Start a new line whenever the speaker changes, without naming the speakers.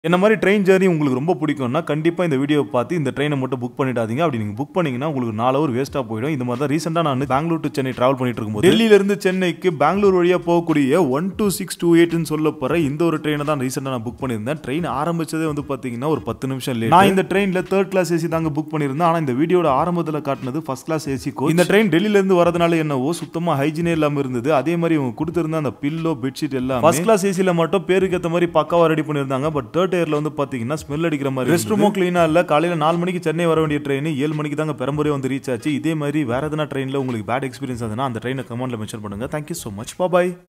என்ன மாதிரி train journey உங்களுக்கு ரொம்ப பிடிக்கும்னா கண்டிப்பாக இந்த வீடியோ பார்த்து இந்த ட்ரெயினை மட்டும் புக் பண்ணிடாதீங்க அப்படி நீங்கள் புக் பண்ணீங்கன்னா உங்களுக்கு நாலு ஹவர் வேஸ்ட்டாக போயிடும் இந்த மாதிரி தான் ரீசெண்டாக நான் பெங்களூர் டு சென்னை ட்ராவல் பண்ணிட்டு இருக்கும்போது டெல்லியிலேருந்து சென்னைக்கு பெங்களூர் வழியாக போகக்கூடிய ஒன் டூ சிக்ஸ் டூ எயிட்னு சொல்ல போகிற இந்த ஒரு ட்ரெயினை தான் ரீசெண்டாக நான் புக் பண்ணியிருந்தேன் ட்ரெயின் ஆரம்பிச்சதே வந்து பார்த்தீங்கன்னா ஒரு பத்து நிமிஷம் லேட் நான் இந்த ட்ரெயினில் தேர்ட் கிளாஸ் ஏசி தாங்க புக் பண்ணியிருந்தேன் ஆனால் இந்த வீடியோட ஆரம்பத்தில் காட்டினது ஃபர்ஸ்ட் கிளாஸ் ஏசி கோ இந்த ட்ரெயின் டெல்லியிலேருந்து வரதுனால என்னவோ சுத்தமாக ஹைஜீனே இல்லாமல் இருந்தது அதே மாதிரி இவங்க கொடுத்திருந்த அந்த பில்லோ பெட்ஷீட் எல்லாம் ஃபர்ஸ்ட் கிளாஸ் ஏசியில் மட்டும் பேருக்கு ஏற்ற மாதிரி பக்காவாக ரெடி பண்ணியிருந்தாங்க பட் தேர்ட் இயரில் வந்து பார்த்தீங்கன்னா ஸ்மெல் அடிக்கிற மாதிரி ரெஸ்ட் ரூமும் க்ளீனாக இல்லை காலையில் நாலு மணிக்கு சென்னை வர வேண்டிய ட்ரெயின் ஏழு மணிக்கு தாங்க பெரம்பூரே வந்து ரீச் ஆச்சு இதே மாதிரி வேற எதனா ட்ரெயினில் உங்களுக்கு பேட் எக்ஸ்பீரியன்ஸ் ஆகுதுன்னா அந்த ட்ரெயினை கமெண்ட்ல மென்ஷன் பண்ணுங்க தேங்க்யூ ஸோ மச் பாய்